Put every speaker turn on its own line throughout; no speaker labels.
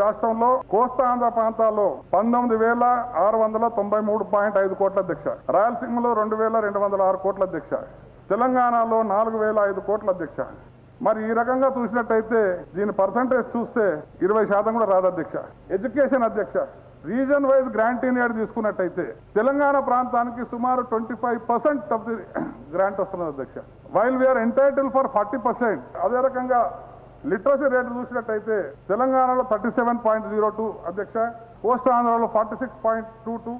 రాష్ట్రంలో కోస్తా ఆంధ్ర ప్రాంతాల్లో పంతొమ్మిది వేల ఆరు వందల తొంభై మూడు పాయింట్ ఐదు కోట్ల అధ్యక్ష రాయలసీమలో రెండు వేల రెండు వందల ఆరు కోట్ల అధ్యక్ష తెలంగాణలో నాలుగు వేల ఐదు కోట్ల అధ్యక్ష మరి ఈ రకంగా చూసినట్టయితే దీని పర్సంటేజ్ చూస్తే ఇరవై శాతం కూడా రాదు అధ్యక్ష ఎడ్యుకేషన్ అధ్యక్ష region wise grant in aid తీసుకున్నట్టయితే తెలంగాణ ప్రాంతానికి సుమారు twenty five percent of the grant వస్తున్నది అధ్యక్ష while we are entitle for forty percent అదే రకంగా లిటరసీ రేటు చూసినట్టయితే తెలంగాణలో thirty seven point zero two అధ్యక్ష పోస్ట్ ఆంధ్రలో forty six point two two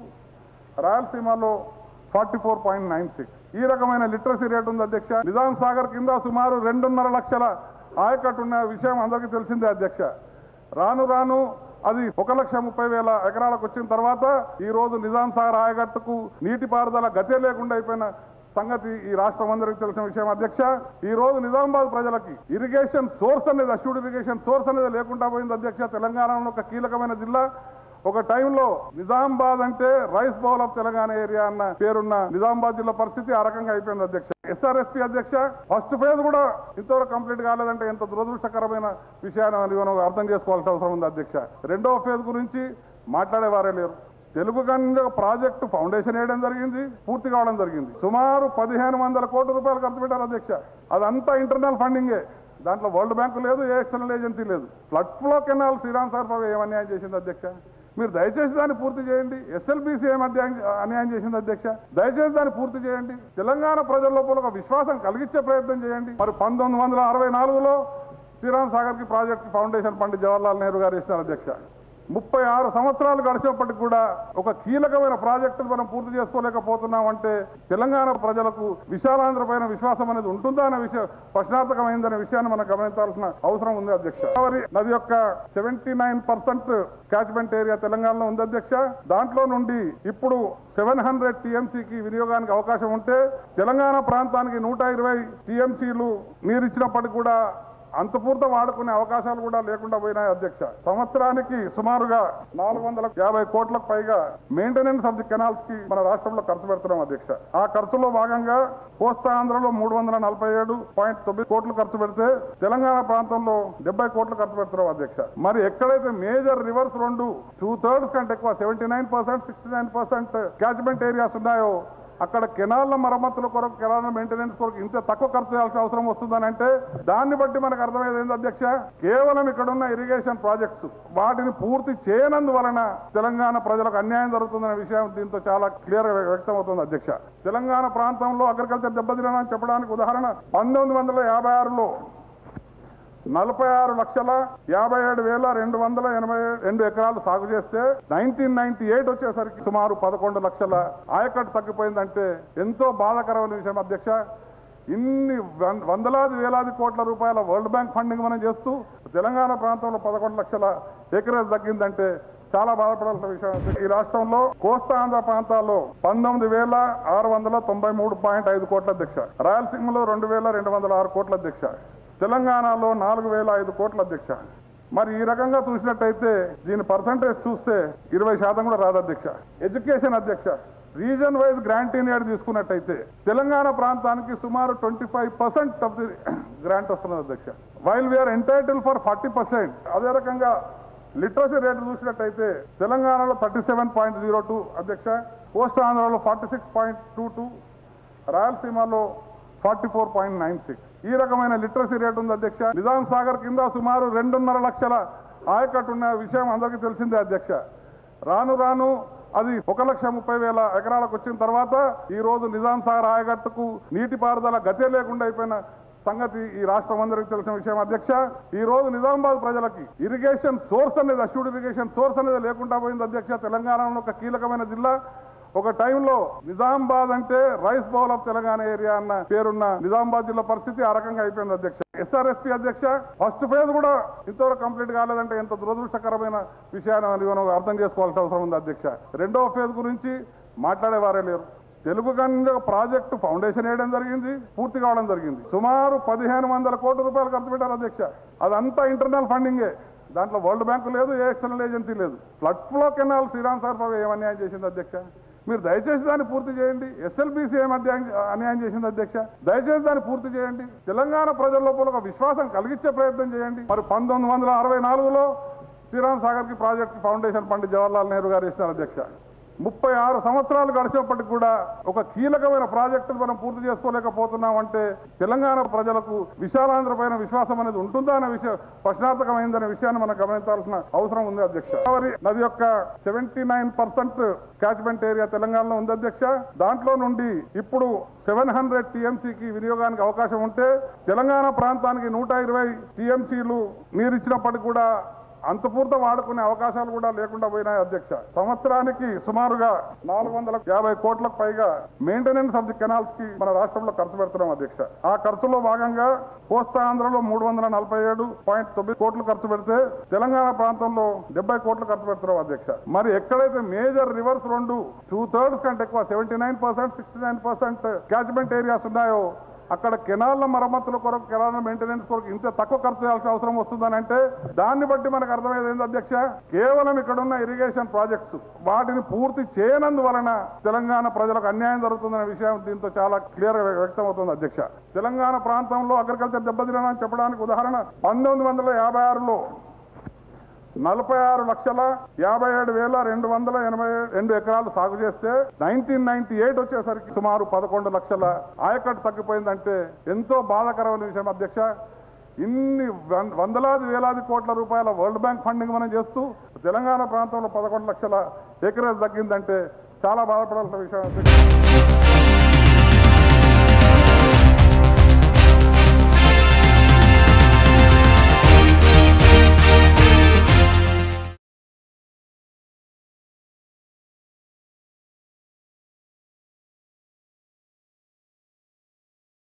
రాయలసీమలో forty four point nine six ఈ రకమైన లిటరసీ రేట్ ఉంది అధ్యక్ష నిజాం సాగర్ కింద సుమారు రెండున్నర లక్షల ఆయకట్టు ఉన్న విషయం అందరికీ తెలిసిందే అధ్యక్ష రాను రాను అది ఒక లక్ష ముప్పై వేల ఎకరాలకు వచ్చిన తర్వాత ఈ రోజు నిజాం సాగర్ ఆయకట్టుకు నీటిపారుదల గతే లేకుండా అయిపోయిన సంగతి ఈ రాష్ట్రం అందరికీ తెలిసిన విషయం అధ్యక్ష ఈ రోజు నిజామాబాద్ ప్రజలకి ఇరిగేషన్ సోర్స్ అనేది అష్యూడ్ ఇరిగేషన్ సోర్స్ అనేది లేకుండా పోయింది అధ్యక్ష తెలంగాణలో ఒక కీలకమైన జిల్లా ఒక టైంలో నిజామాబాద్ అంటే rice bowl of Telangana area అన్న పేరున్న నిజామాబాద్ జిల్లా పరిస్థితి ఆ రకంగా అయిపోయింది అధ్యక్ష ఎస్ఆర్ఎస్పీ అధ్యక్ష ఫస్ట్ ఫేజ్ కూడా ఇంతవరకు కంప్లీట్ కాలేదంటే ఎంత దురదృష్టకరమైన విషయాన్ని మనం అర్థం చేసుకోవాల్సిన అవసరం ఉంది అధ్యక్ష రెండవ ఫేజ్ గురించి మాట్లాడేవారే లేరు తెలుగు గంగ ప్రాజెక్టు ఫౌండేషన్ వేయడం జరిగింది పూర్తి కావడం జరిగింది సుమారు పదిహేను వందల కోట్ల రూపాయలు ఖర్చు పెట్టారు అధ్యక్ష అదంతా ఇంటర్నల్ ఫండింగే దాంట్లో వరల్డ్ బ్యాంకు లేదు ఏ ఎక్స్టర్నల్ ఏజెన్సీ లేదు flood flow canal Sriram sir ఏం అన్యాయం చేసింది అధ్యక్ష మీరు దయచేసి దాన్ని పూర్తి చేయండి ఎస్ఎల్బీసీ ఏం అధ్యాయం అన్యాయం చేసింది అధ్యక్ష దయచేసి దాన్ని పూర్తి చేయండి తెలంగాణ ప్రజల లోపల ఒక విశ్వాసం కలిగించే ప్రయత్నం చేయండి మరి పంతొమ్మిది వందల అరవై నాలుగులో శ్రీరామ్ సాగర్ కి ప్రాజెక్ట్ ఫౌండేషన్ పండిత్ జవహర్లాల్ నెహ్రూ గారు ఇస్తారు అధ్యక్ష ముప్పై ఆరు సంవత్సరాలు గడిచినప్పటికి కూడా ఒక కీలకమైన ప్రాజెక్టును మనం పూర్తి చేసుకోలేకపోతున్నాం అంటే తెలంగాణ ప్రజలకు విశాలాంధ్ర పైన విశ్వాసం అనేది ఉంటుందా అనే విషయం ప్రశ్నార్థకమైందనే విషయాన్ని మనం గమనించాల్సిన అవసరం ఉంది అధ్యక్ష గోదావరి నది యొక్క seventy nine percent catchment area తెలంగాణలో ఉంది అధ్యక్ష దాంట్లో నుండి ఇప్పుడు సెవెన్ హండ్రెడ్ టీఎంసీకి వినియోగానికి అవకాశం ఉంటే తెలంగాణ ప్రాంతానికి నూట ఇరవై టీఎంసీలు నీరు ఇచ్చినప్పటికీ కూడా అంత పూర్త వాడుకునే అవకాశాలు కూడా లేకుండా పోయినాయి అధ్యక్ష సంవత్సరానికి సుమారుగా నాలుగు వందల యాభై కోట్లకు పైగా మెయింటెనెన్స్ ఆఫ్ ది కెనాల్స్ కి మన రాష్ట్రంలో ఖర్చు పెడుతున్నాం అధ్యక్ష ఆ ఖర్చులో భాగంగా కోస్తా ఆంధ్రలో మూడు వందల నలభై ఏడు పాయింట్ తొమ్మిది కోట్లు ఖర్చు పెడితే తెలంగాణ ప్రాంతంలో డెబ్బై కోట్లు ఖర్చు పెడుతున్నాం అధ్యక్ష మరి ఎక్కడైతే మేజర్ రివర్స్ రెండు టూ థర్డ్స్ కంటే ఎక్కువ seventy nine percent sixty nine percent catchment areas ఉన్నాయో అక్కడ కెనాల్ల మరమ్మతుల కొరకు కెనాల మెయింటెనెన్స్ కొరకు ఇంత తక్కువ ఖర్చు చేయాల్సిన అవసరం వస్తుందని అంటే దాన్ని బట్టి మనకు అర్థమయ్యేది ఏంది అధ్యక్ష కేవలం ఇక్కడ ఉన్న ఇరిగేషన్ ప్రాజెక్ట్స్ వాటిని పూర్తి చేయనందువలన తెలంగాణ ప్రజలకు అన్యాయం జరుగుతుందనే విషయం దీంతో చాలా క్లియర్ గా వ్యక్తం అవుతుంది అధ్యక్ష తెలంగాణ ప్రాంతంలో అగ్రికల్చర్ దెబ్బతినని చెప్పడానికి ఉదాహరణ పంతొమ్మిది వందల యాభై ఆరులో నలభై ఆరు లక్షల యాభై ఏడు వేల రెండు వందల ఎనభై రెండు ఎకరాలు సాగు చేస్తే నైన్టీన్ నైన్టీ ఎయిట్ వచ్చేసరికి సుమారు పదకొండు లక్షల ఆయకట్టు తగ్గిపోయిందంటే ఎంతో బాధాకరమైన విషయం అధ్యక్ష ఇన్ని వం- వందలాది వేలాది కోట్ల రూపాయల వరల్డ్ బ్యాంక్ ఫండింగ్ మనం చేస్తూ తెలంగాణ ప్రాంతంలో పదకొండు లక్షల ఎకరేజ్ తగ్గిందంటే చాలా బాధపడాల్సిన విషయం ఈ రాష్ట్రంలో కోస్తా ఆంధ్ర ప్రాంతాల్లో పంతొమ్మిది వేల ఆరు వందల తొంభై మూడు పాయింట్ ఐదు కోట్ల అధ్యక్ష రాయలసీమలో రెండు వేల రెండు వందల ఆరు కోట్ల అధ్యక్ష తెలంగాణలో నాలుగు వేల ఐదు కోట్ల అధ్యక్ష మరి ఈ రకంగా చూసినట్టయితే దీని పర్సంటేజ్ చూస్తే ఇరవై శాతం కూడా రాదు అధ్యక్ష ఎడ్యుకేషన్ అధ్యక్ష region wise grant in aid తీసుకున్నట్టయితే తెలంగాణ ప్రాంతానికి సుమారు twenty five percent of the grant వస్తున్నది అధ్యక్ష while we are entitle for forty percent అదే రకంగా లిటరసీ రేటు చూసినట్టయితే తెలంగాణలో thirty seven point zero two అధ్యక్ష పోస్ట్ ఆంధ్రలో forty six point two two రాయలసీమలో forty four point nine six ఈ రకమైన లిటరసీ రేట్ ఉంది అధ్యక్ష నిజాం సాగర్ కింద సుమారు రెండున్నర లక్షల ఆయకట్టు ఉన్న విషయం అందరికీ తెలిసిందే అధ్యక్ష రాను రాను అది ఒక లక్ష ముప్పై వేల ఎకరాలకు వచ్చిన తర్వాత ఈ రోజు నిజాం సాగర్ ఆయకట్టుకు నీటిపారుదల గతే లేకుండా అయిపోయిన సంగతి ఈ రాష్ట్రం అందరికీ తెలిసిన విషయం అధ్యక్ష ఈ రోజు నిజామాబాద్ ప్రజలకి ఇరిగేషన్ సోర్స్ అనేది అష్యూడ్ ఇరిగేషన్ సోర్స్ అనేది లేకుండా పోయింది అధ్యక్ష తెలంగాణలో ఒక కీలకమైన జిల్లా ఒక టైంలో నిజామాబాద్ అంటే rice bowl of Telangana area అన్న పేరున్న నిజామాబాద్ జిల్లా పరిస్థితి ఆ రకంగా అయిపోయింది అధ్యక్ష ఎస్ఆర్ఎస్పీ అధ్యక్ష ఫస్ట్ ఫేజ్ కూడా ఇంతవరకు కంప్లీట్ కాలేదంటే ఎంత దురదృష్టకరమైన విషయాన్ని మనం అర్థం చేసుకోవాల్సిన అవసరం ఉంది అధ్యక్ష రెండవ ఫేజ్ గురించి మాట్లాడేవారే లేరు తెలుగు గంగ ప్రాజెక్టు ఫౌండేషన్ వేయడం జరిగింది పూర్తి కావడం జరిగింది సుమారు పదిహేను వందల కోట్ల రూపాయలు ఖర్చు పెట్టారు అధ్యక్ష అదంతా ఇంటర్నల్ ఫండింగే దాంట్లో వరల్డ్ బ్యాంకు లేదు ఏ ఎక్స్టర్నల్ ఏజెన్సీ లేదు flood flow canal Sriram sir ఏం అన్యాయం చేసింది అధ్యక్ష మీరు దయచేసి దాన్ని పూర్తి చేయండి ఎస్ఎల్బీసీ ఏం అధ్యాయం అన్యాయం చేసింది అధ్యక్ష దయచేసి దాన్ని పూర్తి చేయండి తెలంగాణ ప్రజల లోపల ఒక విశ్వాసం కలిగించే ప్రయత్నం చేయండి మరి పంతొమ్మిది వందల అరవై నాలుగులో శ్రీరామ్ సాగర్ కి ప్రాజెక్ట్ ఫౌండేషన్ పండిత్ జవహర్లాల్ నెహ్రూ గారు ఇస్తున్నారు అధ్యక్ష ముప్పై ఆరు సంవత్సరాలు గడిచినప్పటికి కూడా ఒక కీలకమైన ప్రాజెక్టును మనం పూర్తి చేసుకోలేకపోతున్నాం అంటే తెలంగాణ ప్రజలకు విశాలాంధ్ర పైన విశ్వాసం అనేది ఉంటుందా అనే విషయం ప్రశ్నార్థకమైందనే విషయాన్ని మనం గమనించాల్సిన అవసరం ఉంది అధ్యక్ష గోదావరి నది యొక్క seventy nine percent catchment area తెలంగాణలో ఉంది అధ్యక్ష దాంట్లో నుండి ఇప్పుడు సెవెన్ హండ్రెడ్ టీఎంసీకి వినియోగానికి అవకాశం ఉంటే తెలంగాణ ప్రాంతానికి నూట ఇరవై టీఎంసీలు నీరు ఇచ్చినప్పటికీ కూడా అంత పూర్త వాడుకునే అవకాశాలు కూడా లేకుండా పోయినాయి అధ్యక్ష సంవత్సరానికి సుమారుగా నాలుగు వందల యాభై కోట్లకు పైగా మెయింటెనెన్స్ ఆఫ్ ది కెనాల్స్ కి మన రాష్ట్రంలో ఖర్చు పెడుతున్నాం అధ్యక్ష ఆ ఖర్చులో భాగంగా కోస్తాంధ్రలో మూడు వందల నలభై ఏడు పాయింట్ తొమ్మిది కోట్లు ఖర్చు పెడితే తెలంగాణ ప్రాంతంలో డెబ్బై కోట్లు ఖర్చు పెడుతున్నాం అధ్యక్ష మరి ఎక్కడైతే మేజర్ రివర్స్ రెండు టూ థర్డ్స్ కంటే ఎక్కువ seventy nine percent sixty nine percent catchment areas ఉన్నాయో అక్కడ కెనాల్ల మరమ్మతుల కొరకు కెనాల మెయింటెనెన్స్ కొరకు ఇంత తక్కువ ఖర్చు చేయాల్సిన అవసరం వస్తుందని అంటే దాన్ని బట్టి మనకు అర్థమయ్యేది ఏంది అధ్యక్ష కేవలం ఇక్కడ ఉన్న ఇరిగేషన్ ప్రాజెక్ట్స్ వాటిని పూర్తి చేయనందువలన తెలంగాణ ప్రజలకు అన్యాయం జరుగుతుందనే విషయం దీంతో చాలా క్లియర్ గా వ్యక్తం అవుతుంది అధ్యక్ష తెలంగాణ ప్రాంతంలో అగ్రికల్చర్ దెబ్బతినని చెప్పడానికి ఉదాహరణ పంతొమ్మిది వందల యాభై ఆరులో నలభై ఆరు లక్షల యాభై ఏడు వేల రెండు వందల ఎనభై రెండు ఎకరాలు సాగు చేస్తే నైన్టీన్ నైన్టీ ఎయిట్ వచ్చేసరికి సుమారు పదకొండు లక్షల ఆయకట్టు తగ్గిపోయిందంటే ఎంతో బాధాకరమైన విషయం అధ్యక్ష ఇన్ని వం- వందలాది వేలాది కోట్ల రూపాయల వరల్డ్ బ్యాంక్ ఫండింగ్ మనం చేస్తూ తెలంగాణ ప్రాంతంలో పదకొండు లక్షల ఎకరేజ్ తగ్గిందంటే చాలా బాధపడాల్సిన విషయం అధ్యక్ష